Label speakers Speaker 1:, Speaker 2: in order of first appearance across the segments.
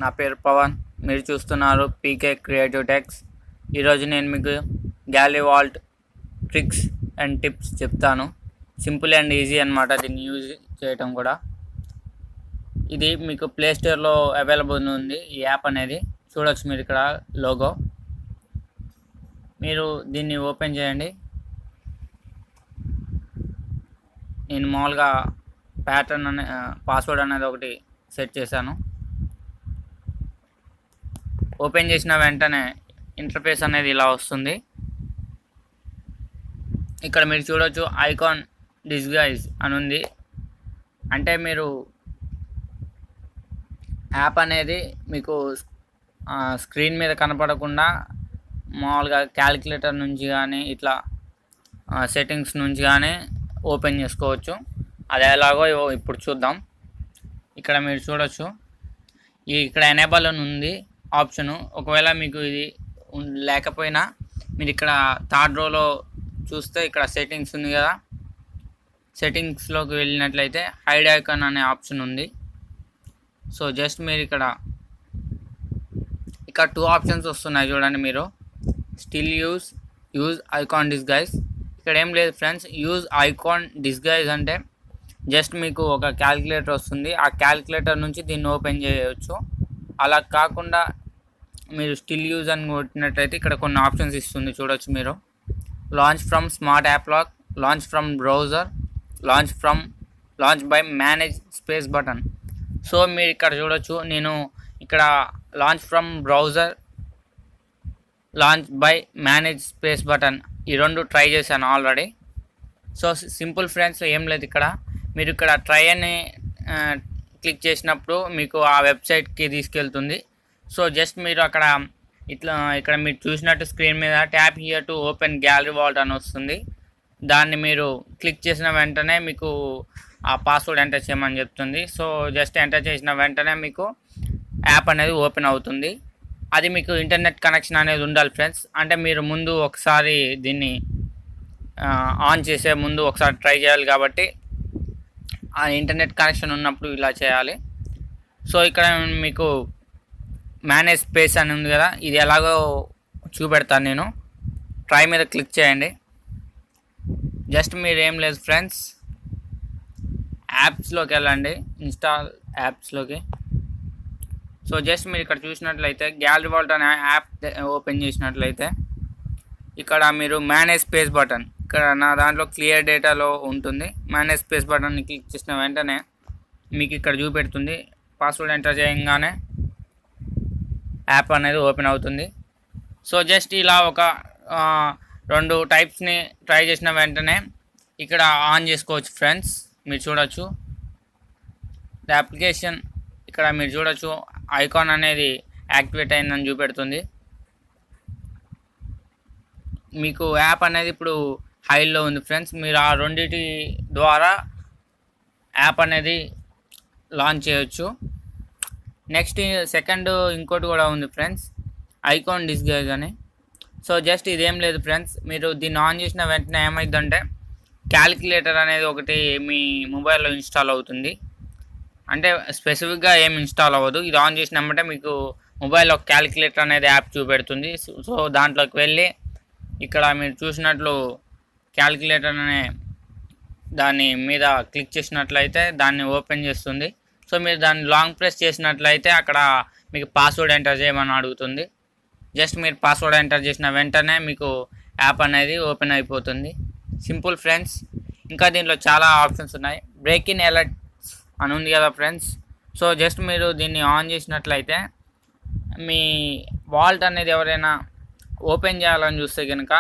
Speaker 1: నా పేరు పవన్ మీరు చూస్తున్నారు పీకే క్రియేటివ్ టెక్స్ ఈరోజు నేను మీకు gallery vault tricks and tips చెప్తాను సింపుల్ అండ్ ఈజీ అనమాట దీన్ని యూజ్ చేయటం కూడా ఇది మీకు ప్లే స్టోర్లో అవైలబుల్ ఉంది ఈ యాప్ అనేది చూడొచ్చు మీరు ఇక్కడ లోగో మీరు దీన్ని ఓపెన్ చేయండి నేను మామూలుగా ప్యాటర్న్ అనే పాస్వర్డ్ అనేది ఒకటి సెట్ చేశాను ఓపెన్ చేసిన వెంటనే ఇంటర్ఫేస్ అనేది ఇలా వస్తుంది ఇక్కడ మీరు చూడొచ్చు ఐకాన్ డిస్గైజ్ అని ఉంది అంటే మీరు యాప్ అనేది మీకు స్క్రీన్ మీద కనపడకుండా మామూలుగా క్యాలిక్యులేటర్ నుంచి కానీ ఇట్లా సెట్టింగ్స్ నుంచి కానీ ఓపెన్ చేసుకోవచ్చు అది ఎలాగో ఇప్పుడు చూద్దాం ఇక్కడ మీరు చూడొచ్చు ఈ ఇక్కడ ఎనేబుల్ అని ఉంది ఆప్షను ఒకవేళ మీకు ఇది ఉన్- లేకపోయినా మీరు ఇక్కడ థర్డ్ రోలో చూస్తే ఇక్కడ సెట్టింగ్స్ ఉంది కదా సెట్టింగ్స్లోకి వెళ్ళినట్లయితే హైడ్ ఐకాన్ అనే ఆప్షన్ ఉంది సో జస్ట్ మీరు ఇక్కడ ఇక్కడ టూ ఆప్షన్స్ వస్తున్నాయి చూడండి మీరు still use use icon disguise ఇక్కడ ఏం లేదు ఫ్రెండ్స్ యూజ్ ఐకాన్ డిస్గైజ్ అంటే జస్ట్ మీకు ఒక క్యాలిక్యులేటర్ వస్తుంది ఆ క్యాలిక్యులేటర్ నుంచి దీన్ని ఓపెన్ చేయవచ్చు అలా కాకుండా మీరు స్టిల్ యూజ్ అని కొట్టినట్లయితే ఇక్కడ కొన్ని ఆప్షన్స్ ఇస్తుంది చూడొచ్చు మీరు launch from smart app lock launch from browser launch from launch by manage space button so మీరు ఇక్కడ చూడొచ్చు నేను ఇక్కడ launch from browser launch by manage space button ఈ రెండు ట్రై చేశాను ఆల్రెడీ సో సింపుల్ ఫ్రెండ్స్ ఏం లేదు ఇక్కడ మీరు ఇక్కడ ట్రై అని క్లిక్ చేసినప్పుడు మీకు ఆ వెబ్సైట్కి తీసుకెళ్తుంది సో జస్ట్ మీరు అక్కడ ఇట్లా ఇక్కడ మీరు చూసినట్టు స్క్రీన్ మీద tap here to open gallery vault అని వస్తుంది దాన్ని మీరు క్లిక్ చేసిన వెంటనే మీకు ఆ పాస్వర్డ్ ఎంటర్ చేయమని చెప్తుంది సో జస్ట్ ఎంటర్ చేసిన వెంటనే మీకు యాప్ అనేది ఓపెన్ అవుతుంది అది మీకు ఇంటర్నెట్ కనెక్షన్ అనేది ఉండాలి ఫ్రెండ్స్ అంటే మీరు ముందు ఒకసారి దీన్ని ఆ, ఆన్ చేసే ముందు ఒకసారి ట్రై చేయాలి కాబట్టి ఆ ఇంటర్నెట్ కనెక్షన్ ఉన్నప్పుడు ఇలా చేయాలి సో ఇక్కడ మీకు మేనేజ్ స్పేస్ అని ఉంది కదా ఇది ఎలాగో చూపెడతాను నేను ట్రై మీద క్లిక్ చేయండి జస్ట్ మీరు ఏం లేదు ఫ్రెండ్స్ యాప్స్లోకి వెళ్ళండి ఇన్స్టాల్ యాప్స్లోకి సో జస్ట్ మీరు ఇక్కడ చూసినట్లయితే గ్యాలరీ వాల్ట్ అనే యాప్ ఓపెన్ చేసినట్లయితే ఇక్కడ మీరు మేనేజ్ స్పేస్ బటన్ ఇక్కడ నా దాంట్లో క్లియర్ డేటాలో ఉంటుంది మేనేజ్ స్పేస్ బటన్ని క్లిక్ చేసిన వెంటనే మీకు ఇక్కడ చూపెడుతుంది పాస్వర్డ్ ఎంటర్ చేయగానే యాప్ అనేది ఓపెన్ అవుతుంది సో జస్ట్ ఇలా ఒక ఆ, రెండు టైప్స్ని ట్రై చేసిన వెంటనే ఇక్కడ ఆన్ చేసుకోవచ్చు ఫ్రెండ్స్ మీరు చూడొచ్చు ద అప్లికేషన్ ఇక్కడ మీరు చూడొచ్చు ఐకాన్ అనేది యాక్టివేట్ అయిందని చూపెడుతుంది మీకు యాప్ అనేది ఇప్పుడు హైలో ఉంది ఫ్రెండ్స్ మీరు ఆ రెండిటి ద్వారా యాప్ అనేది లాంచ్ చేయొచ్చు నెక్స్ట్ సెకండ్ ఇంకోటి కూడా ఉంది ఫ్రెండ్స్ ఐకాన్ డిస్గైజ్ అని సో జస్ట్ ఇదేం లేదు ఫ్రెండ్స్ మీరు దీన్ని ఆన్ చేసిన వెంటనే ఏమైందంటే క్యాలిక్యులేటర్ అనేది ఒకటి మీ మొబైల్లో ఇన్స్టాల్ అవుతుంది అంటే స్పెసిఫిక్గా ఏం ఇన్స్టాల్ అవ్వదు ఇది ఆన్ చేసినామంటే మీకు మొబైల్లో క్యాలిక్యులేటర్ అనేది యాప్ చూపెడుతుంది సో దాంట్లోకి వెళ్ళి ఇక్కడ మీరు చూసినట్లు క్యాలిక్యులేటర్ అనే దాని మీద క్లిక్ చేసినట్లయితే దాన్ని ఓపెన్ చేస్తుంది సో మీరు దాన్ని లాంగ్ ప్రెస్ చేసినట్లయితే అక్కడ మీకు పాస్వర్డ్ ఎంటర్ చేయమని అడుగుతుంది జస్ట్ మీరు పాస్వర్డ్ ఎంటర్ చేసిన వెంటనే మీకు యాప్ అనేది ఓపెన్ అయిపోతుంది సింపుల్ ఫ్రెండ్స్ ఇంకా దీంట్లో చాలా ఆప్షన్స్ ఉన్నాయి బ్రేక్ ఇన్ అలర్ట్స్ అని ఉంది కదా ఫ్రెండ్స్ సో జస్ట్ మీరు దీన్ని ఆన్ చేసినట్లయితే మీ వాల్ట్ అనేది ఎవరైనా ఓపెన్ చేయాలని చూస్తే కనుక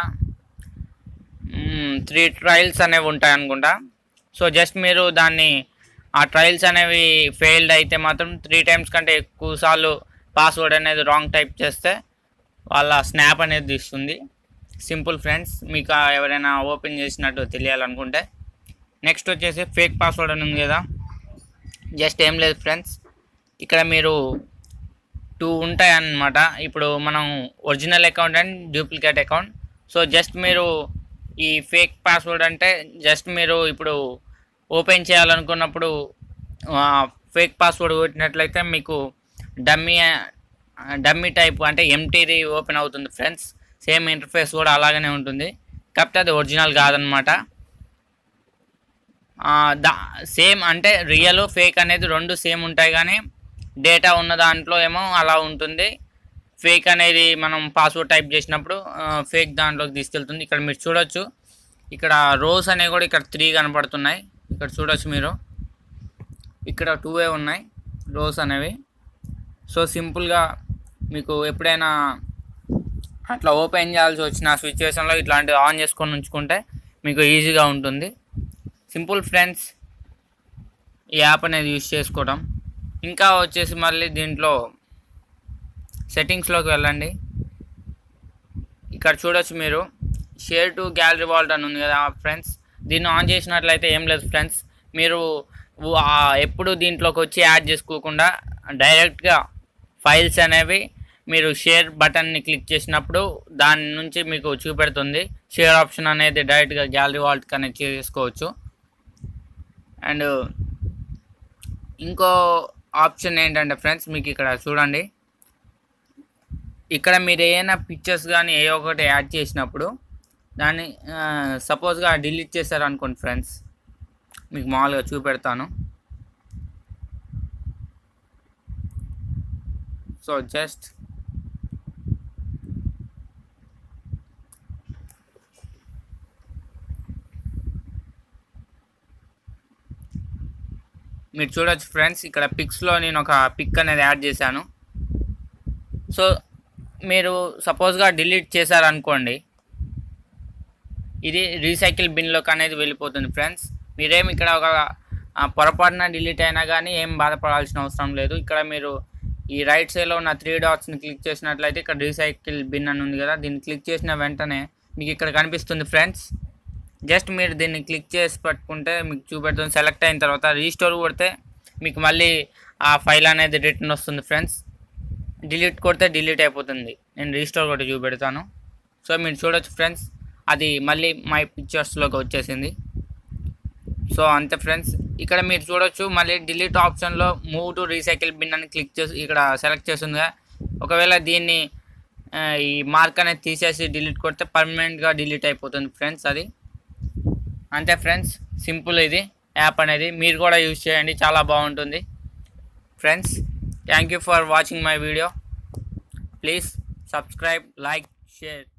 Speaker 1: త్రీ ట్రయల్స్ అనేవి ఉంటాయి అనుకుంటా సో జస్ట్ మీరు దాన్ని ఆ ట్రయల్స్ అనేవి ఫెయిల్డ్ అయితే మాత్రం త్రీ టైమ్స్ కంటే ఎక్కువ సార్లు పాస్వర్డ్ అనేది రాంగ్ టైప్ చేస్తే వాళ్ళ స్నాప్ అనేది తీస్తుంది సింపుల్ ఫ్రెండ్స్ మీకు ఆ ఎవరైనా ఓపెన్ చేసినట్టు తెలియాలనుకుంటే నెక్స్ట్ వచ్చేసి ఫేక్ పాస్వర్డ్ అని ఉంది కదా జస్ట్ ఏం లేదు ఫ్రెండ్స్ ఇక్కడ మీరు టూ ఉంటాయి అన్నమాట ఇప్పుడు మనం original account and duplicate account so just మీరు ఈ ఫేక్ పాస్వర్డ్ అంటే జస్ట్ మీరు ఇప్పుడు ఓపెన్ చేయాలనుకున్నప్పుడు ఫేక్ పాస్వర్డ్ కొట్టినట్లయితే మీకు డమ్మీ డమ్మీ టైప్ అంటే ఎంటీది ఓపెన్ అవుతుంది ఫ్రెండ్స్ సేమ్ ఇంటర్ఫేస్ కూడా అలాగనే ఉంటుంది కాకపోతే అది ఒరిజినల్ కాదనమాట దా సేమ్ అంటే రియల్ ఫేక్ అనేది రెండు సేమ్ ఉంటాయి కానీ డేటా ఉన్న దాంట్లో ఏమో అలా ఉంటుంది ఫేక్ అనేది మనం పాస్వర్డ్ టైప్ చేసినప్పుడు ఫేక్ దాంట్లోకి తీసుకెళ్తుంది ఇక్కడ మీరు చూడొచ్చు ఇక్కడ రోస్ అనేవి కూడా ఇక్కడ త్రీ కనపడుతున్నాయి ఇక్కడ చూడొచ్చు మీరు ఇక్కడ టూ ఏ ఉన్నాయి రోస్ అనేవి సో సింపుల్గా మీకు ఎప్పుడైనా అట్లా ఓపెన్ చేయాల్సి వచ్చిన సిచ్యువేషన్లో ఇట్లాంటివి ఆన్ చేసుకొని ఉంచుకుంటే మీకు ఈజీగా ఉంటుంది సింపుల్ ఫ్రెండ్స్ ఈ యాప్ అనేది యూజ్ చేసుకోవడం ఇంకా వచ్చేసి మళ్ళీ దీంట్లో సెట్టింగ్స్లోకి వెళ్ళండి ఇక్కడ చూడొచ్చు మీరు షేర్ టు గ్యాలరీ వాల్ట్ అని ఉంది కదా ఫ్రెండ్స్ దీన్ని ఆన్ చేసినట్లయితే ఏం లేదు ఫ్రెండ్స్ మీరు ఊ- ఆ ఎప్పుడు దీంట్లోకి వచ్చి యాడ్ చేసుకోకుండా డైరెక్ట్గా ఫైల్స్ అనేవి మీరు షేర్ బటన్ని క్లిక్ చేసినప్పుడు దాని నుంచి మీకు చూపెడుతుంది షేర్ ఆప్షన్ అనేది డైరెక్ట్గా గ్యాలరీ వాల్ట్ కనెక్ట్ చేసుకోవచ్చు అండ్ ఇంకో ఆప్షన్ ఏంటంటే ఫ్రెండ్స్ మీకు ఇక్కడ చూడండి ఇక్కడ మీరు ఏదైనా పిక్చర్స్ కానీ ఏ ఒకటి యాడ్ చేసినప్పుడు దాన్ని సపోజ్గా డిలీట్ చేశారు అనుకోండి ఫ్రెండ్స్ మీకు మామూలుగా చూపెడతాను సో జస్ట్ మీరు చూడొచ్చు ఫ్రెండ్స్ ఇక్కడ పిక్స్లో నేను ఒక పిక్ అనేది యాడ్ చేశాను సో మీరు సపోజ్గా డిలీట్ చేశారనుకోండి ఇది రీసైకిల్ బిన్లోకి అనేది వెళ్ళిపోతుంది ఫ్రెండ్స్ మీరేం ఇక్కడ ఒక ఆ, పొరపాటున డిలీట్ అయినా కానీ ఏం బాధపడాల్సిన అవసరం లేదు ఇక్కడ మీరు ఈ రైట్ సైడ్లో ఉన్న త్రీ డాట్స్ని క్లిక్ చేసినట్లయితే ఇక్కడ రీసైకిల్ బిన్ అని ఉంది కదా దీన్ని క్లిక్ చేసిన వెంటనే మీకు ఇక్కడ కనిపిస్తుంది ఫ్రెండ్స్ జస్ట్ మీరు దీన్ని క్లిక్ చేసి పట్టుకుంటే మీకు చూపెడుతుంది సెలెక్ట్ అయిన తర్వాత రీస్టోర్ కొడితే మీకు మళ్ళీ ఆ ఫైల్ అనేది రిటర్న్ వస్తుంది ఫ్రెండ్స్ డిలీట్ కొడితే డిలీట్ అయిపోతుంది నేను రీస్టోర్ కొట్టి చూపెడతాను సో మీరు చూడొచ్చు ఫ్రెండ్స్ అది మళ్ళీ మై పిక్చర్స్లోకి వచ్చేసింది సో అంతే ఫ్రెండ్స్ ఇక్కడ మీరు చూడొచ్చు మళ్ళీ డిలీట్ ఆప్షన్లో మూవ్ టు రీసైకిల్ బిన్ అని క్లిక్ చేసి ఇక్కడ సెలెక్ట్ చేస్తుందిగా ఒకవేళ దీన్ని ఆ, ఈ మార్క్ అనేది తీసేసి డిలీట్ కొడితే పర్మనెంట్గా డిలీట్ అయిపోతుంది ఫ్రెండ్స్ అది అంతే ఫ్రెండ్స్ సింపుల్ ఇది యాప్ అనేది మీరు కూడా యూజ్ చేయండి చాలా బాగుంటుంది friends thank you for watching my video please subscribe like share